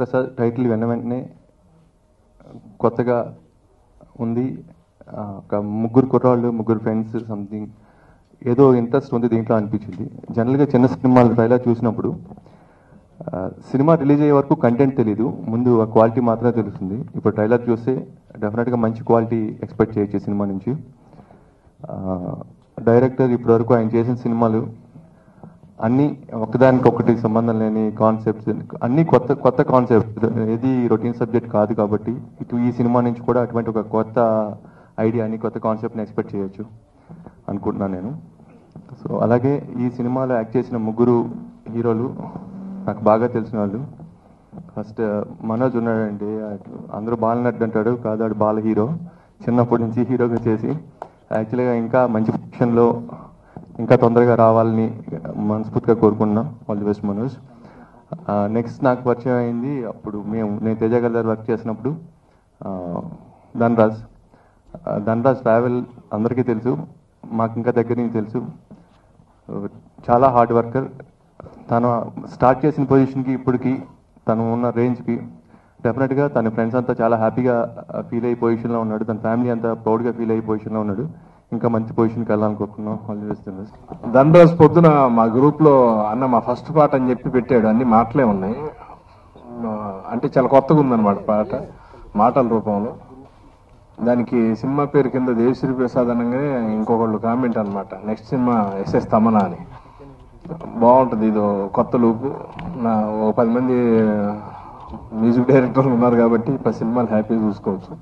Prasad title విన్న వెంటనే కొత్తగా ఉంది ఆ, ఒక ముగ్గురు కుర్రాళ్ళు ముగ్గురు ఫ్రెండ్స్ సంథింగ్ ఏదో ఇంట్రెస్ట్ ఉంది దీంట్లో అనిపించింది జనరల్గా చిన్న సినిమాలు ట్రైలర్ చూసినప్పుడు ఆ, సినిమా రిలీజ్ అయ్యే వరకు కంటెంట్ తెలీదు ముందు ఆ క్వాలిటీ మాత్రమే తెలుస్తుంది ఇప్పుడు ట్రైలర్ చూస్తే డెఫినెట్గా మంచి క్వాలిటీ ఎక్స్పెక్ట్ చేయొచ్చు ఈ సినిమా నుంచి ఆ, డైరెక్టర్ ఇప్పటివరకు ఆయన చేసిన సినిమాలు అన్నీ ఒకదానికి ఒకటి సంబంధం లేని కాన్సెప్ట్స్ అన్నీ కొత్త కొత్త కాన్సెప్ట్ ఏది రొటీన్ సబ్జెక్ట్ కాదు కాబట్టి ఇటు ఈ సినిమా నుంచి కూడా అటువంటి ఒక కొత్త ఐడియాని కొత్త కాన్సెప్ట్ని ఎక్స్పెక్ట్ చేయొచ్చు అనుకుంటున్నాను నేను సో అలాగే ఈ సినిమాలో యాక్ట్ చేసిన ముగ్గురు హీరోలు నాకు బాగా తెలిసిన వాళ్ళు ఫస్ట్ మనోజ్ ఉన్నాడండి అందరూ బాలనట్టు అంటాడు కాదు ఆడు బాల హీరో చిన్నప్పటి నుంచి హీరోగా చేసి యాక్చువల్గా ఇంకా మంచి పొజిషన్లో ఇంకా తొందరగా రావాలని మనస్ఫూర్తిగా కోరుకున్నాం all the best Manoj next నాకు పరిచయం అయింది అప్పుడు మేము నేను తేజ గారి దగ్గర వర్క్ చేసినప్పుడు ఆ, ధనరాజ్ ఆ, ధనరాజ్ ట్రావెల్ అందరికీ తెలుసు మాకు ఇంకా దగ్గర నుంచి తెలుసు చాలా హార్డ్ వర్కర్ తను స్టార్ట్ చేసిన పొజిషన్కి ఇప్పటికి తను ఉన్న రేంజ్కి డెఫినెట్గా తన ఫ్రెండ్స్ అంతా చాలా హ్యాపీగా ఫీల్ అయ్యే పొజిషన్లో ఉన్నాడు తన ఫ్యామిలీ అంతా ప్రౌడ్గా ఫీల్ అయ్యే పొజిషన్లో ఉన్నాడు ఇంకా మంచి పొజిషన్కి వెళ్ళాలనుకుంటున్నాం ఆల్ ది బెస్ట్ ధనరాజ్ పొద్దున మా గ్రూప్ లో అన్న మా ఫస్ట్ పాట అని చెప్పి పెట్టాడు అన్ని మాటలే ఉన్నాయి ఆ, అంటే చాలా కొత్తగా ఉందన్నమాట పాట మాటల రూపంలో దానికి సినిమా పేరు కింద దేవిశ్రీ ప్రసాద్ అనగానే ఇంకొకళ్ళు కామెంట్ అన్నమాట నెక్స్ట్ సినిమా ఎస్ఎస్ తమనా అని బాగుంటుంది ఇది ఓ కొత్త లూపు నా ఓ పది మంది మ్యూజిక్ డైరెక్టర్లు ఉన్నారు కాబట్టి పది సినిమాలు హ్యాపీగా చూసుకోవచ్చు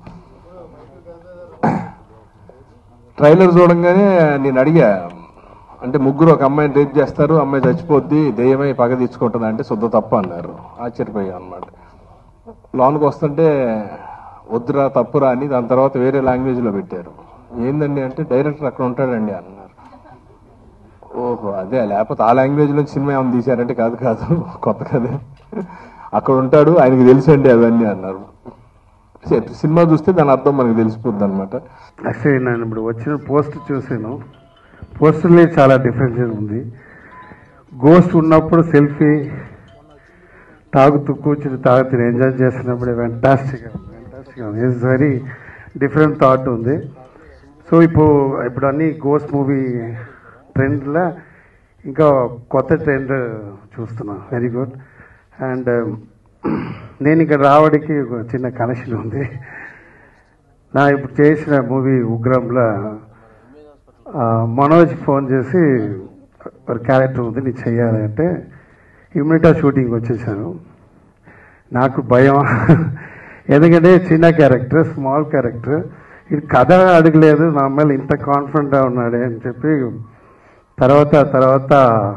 ట్రైలర్ చూడంగానే నేను అడిగా అంటే ముగ్గురు ఒక అమ్మాయిని రేప్ చేస్తారు అమ్మాయి చచ్చిపోద్ది దెయ్యమై పగ తెచ్చుకుంటుంది అంటే శుద్ధ తప్ప అన్నారు ఆశ్చర్యపోయా అనమాట లోన్కి వస్తుంటే వద్దురా తప్పురా అని దాని తర్వాత వేరే లాంగ్వేజ్లో పెట్టారు ఏందండి అంటే డైరెక్టర్ అక్కడ ఉంటాడండి అన్నారు ఓహో అదే లేకపోతే ఆ లాంగ్వేజ్ నుంచి సినిమా ఏమైనా తీశారంటే కాదు కాదు కొత్త కదే అక్కడ ఉంటాడు ఆయనకి తెలుసండి అవన్నీ అన్నారు సినిమా చూస్తే దాని అర్థం మనకు తెలిసిపోద్ది అనమాట యాక్చువల్లీ నేను ఇప్పుడు వచ్చిన పోస్ట్ చూసాను పోస్టర్లే చాలా డిఫరెన్స్ ఉంది గోస్ట్ ఉన్నప్పుడు సెల్ఫీ తాగుతూ కూర్చుని తాగుతూ ఎంజాయ్ చేస్తున్నప్పుడు fantastic fantastic it's very different thought ఉంది సో ఇప్పుడు ఇప్పుడు అన్ని గోస్ట్ మూవీ ట్రెండ్లో ఇంకా కొత్త ట్రెండ్ చూస్తున్నా వెరీ గుడ్ అండ్ నేను ఇక్కడ రావడానికి ఒక చిన్న కనెక్షన్ ఉంది నా ఇప్పుడు చేసిన మూవీ ఉగ్రంలో ఆ, మనోజ్ ఫోన్ చేసి ఒక క్యారెక్టర్ ఉంది నీకు చెయ్యాలి అంటే ఇమ్మీడియట్గా షూటింగ్ వచ్చేసాను నాకు భయం ఎందుకంటే చిన్న క్యారెక్టర్ స్మాల్ క్యారెక్టర్ ఇది కథ అడగలేదు నా అమ్మాయి ఇంత కాన్ఫిడెంట్గా ఉన్నాడే అని చెప్పి తర్వాత తర్వాత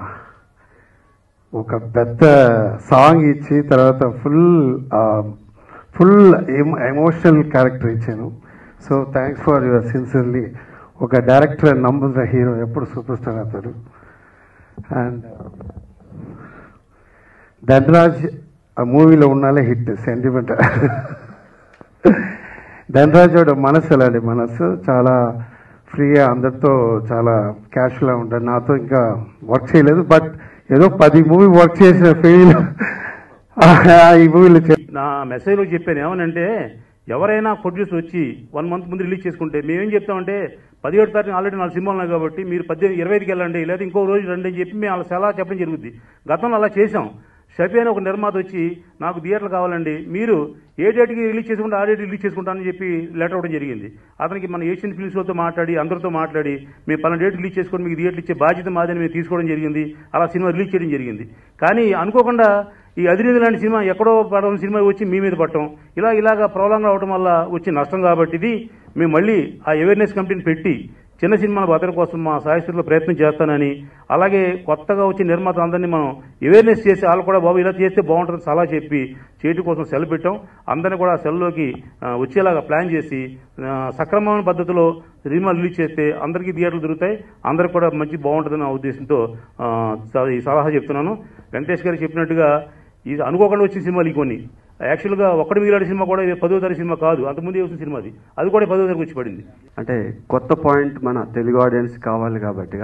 ఒక పెద్ద సాంగ్ ఇచ్చి తర్వాత ఫుల్ ఫుల్ ఎమోషనల్ క్యారెక్టర్ ఇచ్చాను so thanks for your sincerely ఒక డైరెక్టర్ నమ్ముతున్న హీరో ఎప్పుడు సూపర్ స్టార్ అవుతాడు అండ్ ధనరాజ్ ఆ మూవీలో ఉన్నాలే హిట్ సెంటిమెంట్ ధనరాజ్ వాడు మనసు అలాంటి మనసు చాలా ఫ్రీగా అందరితో చాలా క్యాషువల్గా ఉంటాడు నాతో ఇంకా వర్క్ చేయలేదు బట్ ఏదో పది మూవీ వర్క్ చేసిన ఫీల్ ఈ మూవీలో నా మెసేజ్లో చెప్పాను ఏమనంటే ఎవరైనా ప్రొడ్యూసర్ వచ్చి వన్ మంత్ ముందు రిలీజ్ చేసుకుంటే మేమేం చెప్తామంటే పదిహేడు తారీఖు ఆల్రెడీ నాలుగు సినిమాలు ఉన్నాయి కాబట్టి మీరు పద్దెనిమిది ఇరవై ఐదుకి వెళ్ళండి లేదా ఇంకో రోజు రండి అని చెప్పి మేము అలా సలహా చెప్పడం జరుగుద్ది గతంలో అలా చేసాం షఫీ అని ఒక నిర్మాత వచ్చి నాకు థియేటర్లు కావాలండి మీరు ఏ డేట్కి రిలీజ్ చేసుకుంటే ఆ డేట్ రిలీజ్ చేసుకుంటానని చెప్పి లెటర్ ఇవ్వడం జరిగింది అతనికి మన ఏషియన్ ఫిల్మ్స్ వాళ్ళతో మాట్లాడి అందరితో మాట్లాడి మేము పలానా డేట్ రిలీజ్ చేసుకొని మీకు థియేటర్లు ఇచ్చే బాధ్యత మాదని మేము తీసుకోవడం జరిగింది అలా సినిమా రిలీజ్ చేయడం జరిగింది కానీ అనుకోకుండా ఈ అధినేది లాంటి సినిమా ఎక్కడో పడవలసిన సినిమా వచ్చి మీ మీద పట్టడం ఇలా ఇలాగా ప్రోలాంగ్ అవడం వల్ల వచ్చే నష్టం కాబట్టి ఇది మేము మళ్ళీ ఆ అవేర్నెస్ కమిటీని పెట్టి చిన్న సినిమాల భద్రత కోసం మా సాయశక్తిలో ప్రయత్నం చేస్తానని అలాగే కొత్తగా వచ్చిన నిర్మాతలు అందరినీ మనం అవేర్నెస్ చేసి వాళ్ళు కూడా బాబు ఇలా చేస్తే బాగుంటుంది సలహా చెప్పి చేయటం కోసం సెల్ పెట్టాం అందరినీ కూడా సెల్లోకి ఆ, వచ్చేలాగా ప్లాన్ చేసి ఆ, సక్రమమైన పద్ధతిలో సినిమా రిలీజ్ చేస్తే అందరికీ థియేటర్లు దొరుకుతాయి అందరికి కూడా మంచి బాగుంటుందన్న ఉద్దేశంతో ఆ, స- ఈ సలహా చెప్తున్నాను వెంకటేష్ గారు చెప్పినట్టుగా ఇది అనుకోకుండా వచ్చిన సినిమాలు ఈ కొన్ని యాక్చువల్గా ఒక్కడి మిగిలాడి సినిమా కూడా ఇది పదో తారీఖు సినిమా కాదు అంతకుముందు వచ్చిన సినిమా అది అది కూడా పదో తారీఖు వచ్చి పడింది అంటే కొత్త పాయింట్ మన తెలుగు ఆడియన్స్ కావాలి కాబట్టిగా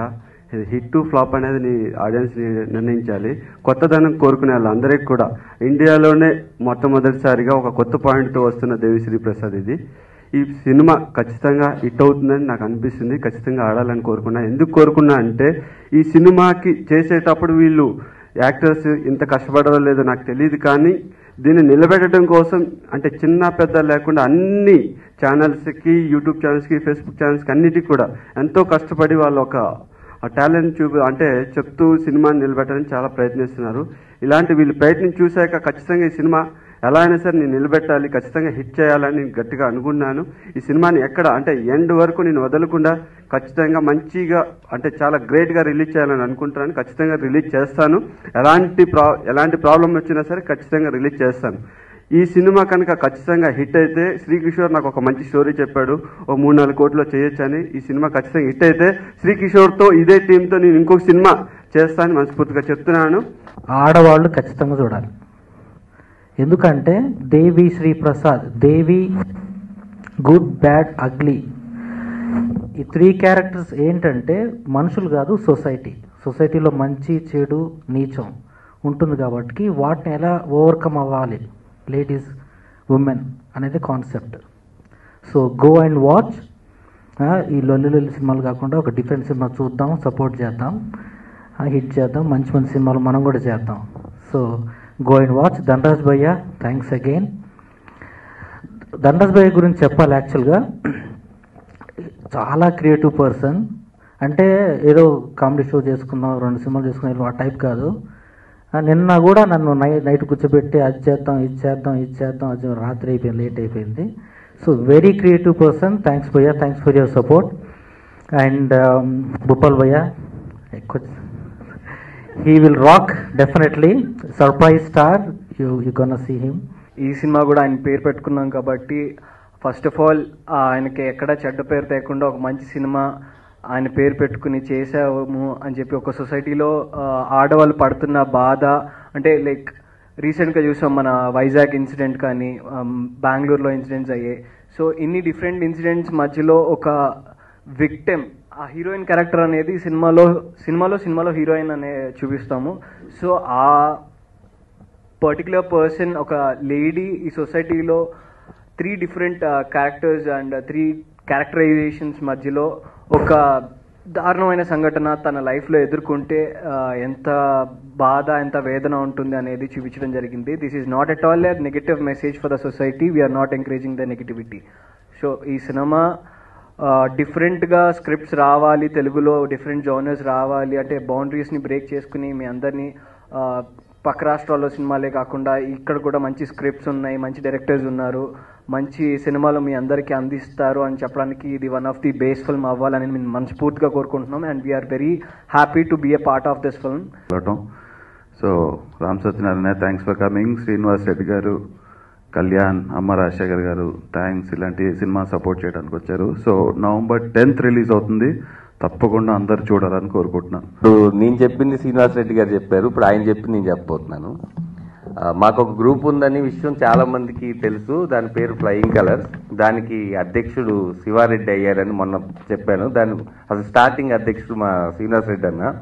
ఇది హిట్ టు ఫ్లాప్ అనేది నీ ఆడియన్స్ నిర్ణయించాలి కొత్తదనం కోరుకునే వాళ్ళందరికీ కూడా ఇండియాలోనే మొట్టమొదటిసారిగా ఒక కొత్త పాయింట్తో వస్తున్న దేవిశ్రీ ప్రసాద్ ఇది ఈ సినిమా ఖచ్చితంగా హిట్ అవుతుందని నాకు అనిపిస్తుంది ఖచ్చితంగా ఆడాలని కోరుకున్నా ఎందుకు కోరుకున్నా అంటే ఈ సినిమాకి చేసేటప్పుడు వీళ్ళు యాక్టర్స్ ఇంత కష్టపడరో లేదో నాకు తెలియదు కానీ దీన్ని నిలబెట్టడం కోసం అంటే చిన్న పెద్ద లేకుండా అన్ని ఛానల్స్కి యూట్యూబ్ ఛానల్స్కి ఫేస్బుక్ ఛానల్స్కి అన్నిటికీ కూడా ఎంతో కష్టపడి వాళ్ళు ఒక ఆ టాలెంట్ చూపి అంటే చెప్తూ సినిమాని నిలబెట్టడానికి చాలా ప్రయత్నిస్తున్నారు ఇలాంటి వీళ్ళు ప్రయత్నం చూశాక ఖచ్చితంగా ఈ సినిమా ఎలా అయినా సరే నేను నిలబెట్టాలి ఖచ్చితంగా హిట్ చేయాలని నేను గట్టిగా అనుకున్నాను ఈ సినిమాని ఎక్కడ అంటే ఎండ్ వరకు నేను వదలకుండా ఖచ్చితంగా మంచిగా అంటే చాలా గ్రేట్గా రిలీజ్ చేయాలని అనుకుంటున్నాను ఖచ్చితంగా రిలీజ్ చేస్తాను ఎలాంటి ప్రా ఎలాంటి ప్రాబ్లం వచ్చినా సరే ఖచ్చితంగా రిలీజ్ చేస్తాను ఈ సినిమా కనుక ఖచ్చితంగా హిట్ అయితే శ్రీకిషోర్ నాకు ఒక మంచి స్టోరీ చెప్పాడు ఓ మూడు నాలుగు కోట్లో చేయొచ్చని ఈ సినిమా ఖచ్చితంగా హిట్ అయితే శ్రీకిషోర్తో ఇదే టీంతో నేను ఇంకొక సినిమా చేస్తానని మనస్ఫూర్తిగా చెప్తున్నాను ఆడవాళ్ళు ఖచ్చితంగా చూడాలి ఎందుకంటే Devi Sri Prasad Devi good bad ugly ఈ త్రీ క్యారెక్టర్స్ ఏంటంటే మనుషులు కాదు సొసైటీ సొసైటీలో మంచి చెడు నీచం ఉంటుంది కాబట్టి వాటిని ఎలా ఓవర్కమ్ అవ్వాలి లేడీస్ ఉమెన్ అనేది concept so go and watch ఈ లొల్లి లొల్లి సినిమాలు కాకుండా ఒక డిఫరెంట్ సినిమా చూద్దాం సపోర్ట్ చేద్దాం హిట్ చేద్దాం మంచి మంచి సినిమాలు మనం కూడా చేద్దాం so go and watch Dhanraj భయ్య థ్యాంక్స్ అగైన్ ధనరాజ్ భయ్య గురించి చెప్పాలి యాక్చువల్గా చాలా క్రియేటివ్ పర్సన్ అంటే ఏదో కామెడీ షో చేసుకుందాం రెండు సినిమాలు చేసుకుందాం ఆ టైప్ కాదు ఆ, నిన్న కూడా నన్ను నై నైట్ కూర్చోబెట్టి అది చేద్దాం ఇది చేద్దాం ఇది చేద్దాం అది చేద్దాం. రాత్రి అయిపోయింది లేట్ అయిపోయింది so very creative person thanks భయ్య thanks for your support and Bhupal భయ్య ఎక్కువ he will rock definitely surprise star you you gonna see him ఈ సినిమా కూడా ఆయన పేరు పెట్టుకున్నాం కాబట్టి ఫస్ట్ ఆఫ్ ఆల్ ఆయనకి ఎక్కడ చెడ్డ పేరు తేకుండా ఒక మంచి సినిమా ఆయన పేరు పెట్టుకుని చేసాము అని చెప్పి ఒక సొసైటీలో ఆ, ఆడవాళ్ళు పడుతున్న బాధ అంటే లైక్ రీసెంట్గా చూసాం మన వైజాగ్ ఇన్సిడెంట్ కానీ ఆమ్, బెంగళూరులో ఇన్సిడెంట్స్ అయ్యాయి సో ఇన్ని డిఫరెంట్ ఇన్సిడెంట్స్ మధ్యలో ఒక విక్టెమ్ ఆ హీరోయిన్ క్యారెక్టర్ అనేది సినిమాలో సినిమాలో సినిమాలో హీరోయిన్ అనే చూపిస్తాము సో ఆ పర్టికులర్ పర్సన్ ఒక లేడీ ఈ సొసైటీలో three different characters and three characterisations మధ్యలో ఒక దారుణమైన సంఘటన తన లైఫ్లో ఎదుర్కొంటే ఆ, ఎంత బాధ ఎంత వేదన ఉంటుంది అనేది చూపించడం జరిగింది this is not at all a negative message for the society we are not encouraging the negativity so ఈ సినిమా డిఫరెంట్గా స్క్రిప్ట్స్ రావాలి తెలుగులో డిఫరెంట్ జోనర్స్ రావాలి అంటే బౌండరీస్ని బ్రేక్ చేసుకుని మీ అందరినీ ఆ, పక్క రాష్ట్రాల్లో సినిమాలే కాకుండా ఇక్కడ కూడా మంచి స్క్రిప్ట్స్ ఉన్నాయి మంచి డైరెక్టర్స్ ఉన్నారు మంచి సినిమాలు మీ అందరికీ అందిస్తారు అని చెప్పడానికి ఇది one of the best film అవ్వాలని మేము మనస్ఫూర్తిగా కోరుకుంటున్నాం and we are very happy to be a part of this film వెళ్ళటం so Ram Satyanarayana thanks for coming Srinivas Reddy గారు కళ్యాణ్ అమ్మ రాజశేఖర్ గారు థ్యాంక్స్ ఇలాంటి సినిమా సపోర్ట్ చేయడానికి వచ్చారు సో నవంబర్ టెన్త్ రిలీజ్ అవుతుంది తప్పకుండా అందరు చూడాలని కోరుకుంటున్నాను ఇప్పుడు నేను చెప్పింది శ్రీనివాస్ రెడ్డి గారు చెప్పారు ఇప్పుడు ఆయన చెప్పింది నేను చెప్పబోతున్నాను ఆ, మాకు ఒక గ్రూప్ ఉందని విషయం చాలా మందికి తెలుసు దాని పేరు ఫ్లయింగ్ కలర్స్ దానికి అధ్యక్షుడు శివారెడ్డి అయ్యారని మొన్న చెప్పాను దాని అసలు స్టార్టింగ్ అధ్యక్షుడు మా శ్రీనివాస్ రెడ్డి అన్న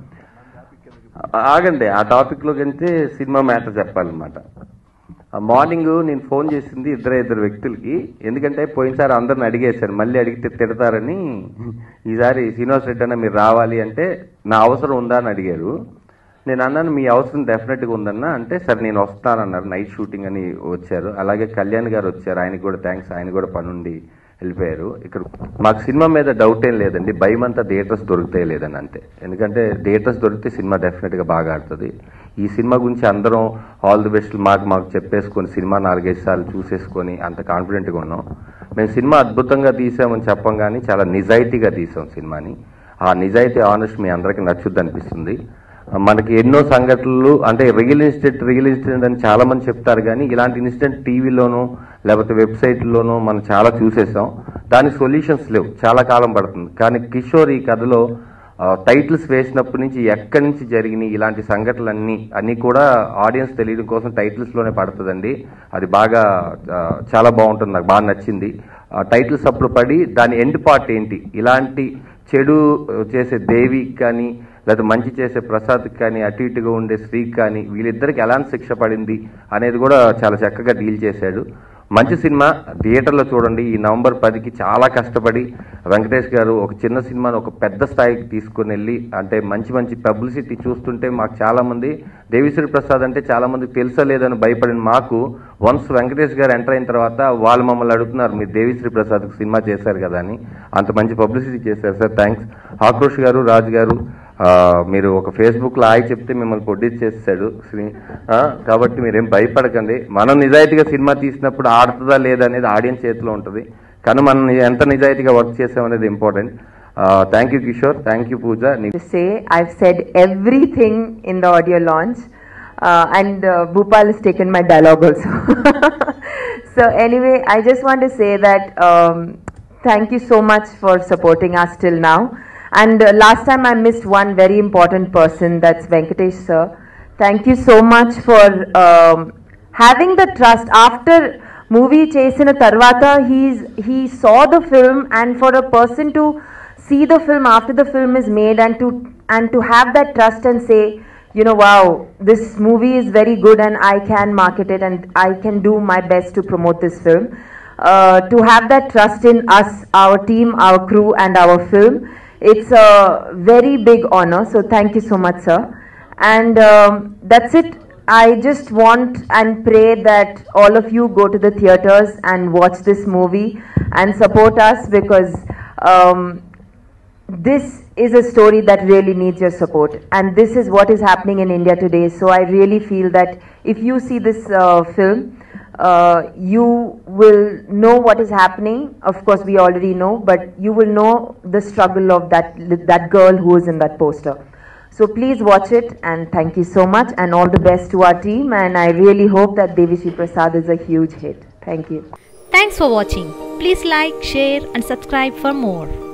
ఆ- ఆగండి ఆ టాపిక్ లో కంటే సినిమా మ్యాటర్ చెప్పాలన్నమాట ఆ మార్నింగ్ నేను ఫోన్ చేసింది ఇద్దరు ఇద్దరు వ్యక్తులకి ఎందుకంటే పోయినసారి అందరిని అడిగేశాను మళ్ళీ అడిగితే తిడతారని ఈసారి శ్రీనివాస్ రెడ్డి అన్న మీరు రావాలి అంటే నా అవసరం ఉందా అని అడిగారు నేను అన్నాను మీ అవసరం డెఫినెట్గా ఉందన్నా అంటే సరే నేను వస్తానన్నారు నైట్ షూటింగ్ అని వచ్చారు అలాగే కళ్యాణ్ గారు వచ్చారు ఆయనకి కూడా థ్యాంక్స్ ఆయన కూడా పనుండి వెళ్ళిపోయారు ఇక్కడ మాకు సినిమా మీద డౌట్ ఏం లేదండి భయం అంతా థియేటర్స్ దొరుకుతాయి లేదని అంతే ఎందుకంటే థియేటర్స్ దొరికితే సినిమా డెఫినెట్గా బాగా ఆడుతుంది ఈ సినిమా గురించి అందరం ఆల్ ది బెస్ట్ మాకు మాకు చెప్పేసుకొని సినిమా నాలుగైదు సార్లు చూసేసుకొని అంత కాన్ఫిడెంట్గా ఉన్నాం మేము సినిమా అద్భుతంగా తీసామని చెప్పం కానీ చాలా నిజాయితీగా తీసాం సినిమాని ఆ నిజాయితీ ఆనెస్ట్ మీ అందరికీ నచ్చుద్ది అనిపిస్తుంది మనకి ఎన్నో సంఘటనలు అంటే రియల్ ఇన్సిడెంట్ రియల్ ఇన్సిడెంట్ అని చాలా మంది చెప్తారు కానీ ఇలాంటి ఇన్సిడెంట్ టీవీలోనూ లేకపోతే వెబ్సైట్లోనూ మనం చాలా చూసేసాం దానికి సొల్యూషన్స్ లేవు చాలా కాలం పడుతుంది కానీ కిషోర్ ఈ కథలో టైటిల్స్ వేసినప్పటి నుంచి ఎక్కడి నుంచి జరిగినాయి ఇలాంటి సంఘటనలన్నీ అన్నీ కూడా ఆడియన్స్ తెలియడం కోసం టైటిల్స్లోనే పడుతుందండి అది బాగా ఆ, చాలా బాగుంటుంది నాకు బాగా నచ్చింది టైటిల్స్ అప్పుడు పడి దాని ఎండ్ పార్ట్ ఏంటి ఇలాంటి చెడు చేసే దేవి కానీ లేదా మంచి చేసే ప్రసాద్కి కానీ అటు ఇటుగా ఉండే శ్రీకి కానీ వీళ్ళిద్దరికి ఎలాంటి శిక్ష పడింది అనేది కూడా చాలా చక్కగా డీల్ చేశాడు మంచి సినిమా థియేటర్లో చూడండి ఈ నవంబర్ పదికి చాలా కష్టపడి వెంకటేష్ గారు ఒక చిన్న సినిమాను ఒక పెద్ద స్థాయికి తీసుకుని వెళ్ళి అంటే మంచి మంచి పబ్లిసిటీ చూస్తుంటే మాకు చాలామంది దేవిశ్రీ ప్రసాద్ అంటే చాలామందికి తెలుసా లేదని భయపడిన మాకు వన్స్ వెంకటేష్ గారు ఎంటర్ అయిన తర్వాత వాళ్ళు మమ్మల్ని అడుగుతున్నారు మీరు దేవిశ్రీ ప్రసాద్కి సినిమా చేశారు కదా అని అంత మంచి పబ్లిసిటీ చేశారు సార్ థ్యాంక్స్ ఆక్రోష్ గారు రాజు గారు ఆ, మీరు ఒక ఫేస్బుక్లో ఆయి చెప్తే మిమ్మల్ని ప్రొడ్యూస్ చేస్తాడు శ్రీ ఆ, కాబట్టి మీరేం భయపడకండి మనం నిజాయితీగా సినిమా తీసినప్పుడు ఆడుతుందా లేదా అనేది ఆడియన్స్ చేతిలో ఉంటుంది కానీ మనం ఎంత నిజాయితీగా వర్క్ చేసామనేది important thank you Kishore thank you Pooja నీ to say. I've said everything in the audio launch, uh, and uh, Bhupal has taken my dialogue also. so anyway, I just want to say that um, thank you so much for supporting us till now. And uh, last time I missed one very important person, that's Venkatesh sir. Thank you so much for um, having the trust after movie చేసిన తర్వాత he's he saw the film and for a person to see the film after the film is made and to and to have that trust and say you know wow this movie is very good and i can market it and i can do my best to promote this film uh, to have that trust in us our team our crew and our film it's a very big honor so thank you so much sir and um, that's it I just want and pray that all of you go to the theaters and watch this movie and support us because um, this is a story that really needs your support and this is what is happening in India today. So I really feel that if you see this uh, film, uh, you will know what is happening. Of course, we already know, but you will know the struggle of that that girl who is in that poster. So please watch it and thank you so much and all the best to our team and I really hope that Devi Shri Prasad is a huge hit. Thank you. Thanks for watching. Please like, share and subscribe for more.